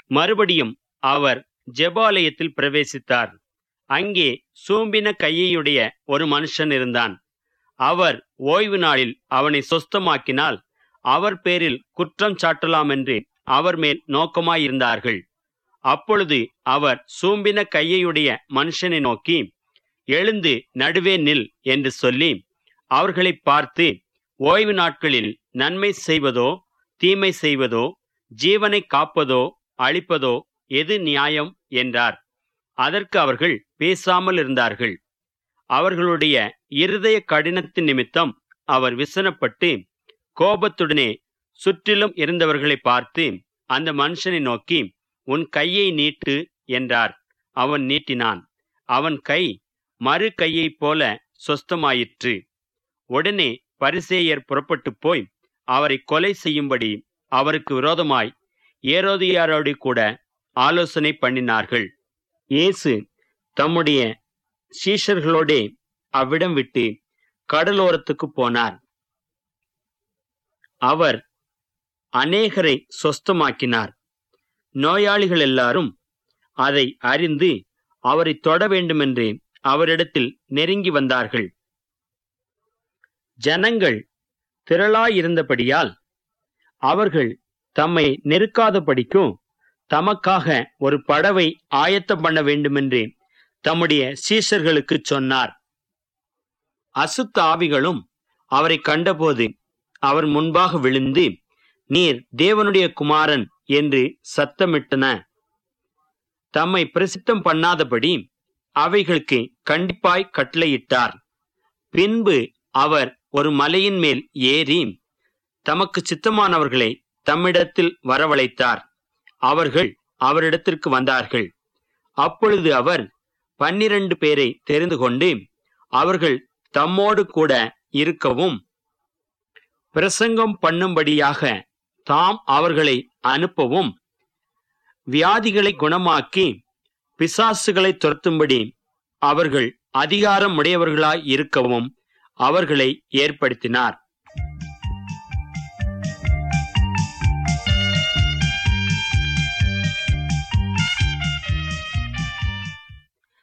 மறுபடியும் அவர் ஜெபாலயத்தில் பிரவேசித்தார் அங்கே சூம்பின கையையுடைய ஒரு மனுஷன் இருந்தான் அவர் ஓய்வு நாளில் அவனை சொஸ்தமாக்கினால் அவர் பேரில் குற்றம் சாட்டலாம் என்று அவர் மேல் நோக்கமாயிருந்தார்கள் அப்பொழுது அவர் சூம்பின கையையுடைய மனுஷனை நோக்கி எழுந்து நடுவே நில் என்று சொல்லி அவர்களை பார்த்து ஓய்வு நாட்களில் நன்மை செய்வதோ தீமை செய்வதோ ஜீவனை காப்பதோ அழிப்பதோ எது நியாயம் என்றார் அதற்கு அவர்கள் பேசாமல் இருந்தார்கள் அவர்களுடைய இருதய கடினத்தின் நிமித்தம் அவர் விசனப்பட்டு கோபத்துடனே சுற்றிலும் இருந்தவர்களை பார்த்து அந்த மனுஷனை நோக்கி உன் கையை நீட்டு என்றார் அவன் நீட்டினான் அவன் கை மறு கையைப் போல சொஸ்தமாயிற்று உடனே பரிசேயர் புறப்பட்டு போய் அவரை கொலை செய்யும்படி அவருக்கு விரோதமாய் ஏரோதியாரோடு கூட ஆலோசனை பண்ணினார்கள் இயேசு தம்முடைய சீஷர்களோடே அவ்விடம் விட்டு கடலோரத்துக்கு போனார் அவர் அநேகரை சொஸ்தமாக்கினார் நோயாளிகள் எல்லாரும் அதை அறிந்து அவரை தொட வேண்டுமென்று அவரிடத்தில் நெருங்கி வந்தார்கள் ஜனங்கள் திரளாயிருந்தபடியால் அவர்கள் தம்மை நெருக்காதபடிக்கும் தமக்காக ஒரு படவை ஆயத்தம் பண்ண வேண்டுமென்று தம்முடைய சீஷர்களுக்கு சொன்னார் அசுத்த ஆவிகளும் அவரை கண்டபோது அவர் முன்பாக விழுந்து நீர் தேவனுடைய குமாரன் என்று சத்தமிட்டன தம்மை பிரசித்தம் பண்ணாதபடி அவைகளுக்கு கண்டிப்பாய் கட்டளையிட்டார் பின்பு அவர் ஒரு மலையின் மேல் ஏறி தமக்கு சித்தமானவர்களை தம்மிடத்தில் வரவழைத்தார் அவர்கள் அவரிடத்திற்கு வந்தார்கள் அப்பொழுது அவர் பன்னிரண்டு பேரை தெரிந்து கொண்டு அவர்கள் தம்மோடு கூட இருக்கவும் பிரசங்கம் பண்ணும்படியாக தாம் அவர்களை அனுப்பவும் வியாதிகளை குணமாக்கி பிசாசுகளை துரத்தும்படி அவர்கள் அதிகாரம் உடையவர்களாய் இருக்கவும் அவர்களை ஏற்படுத்தினார்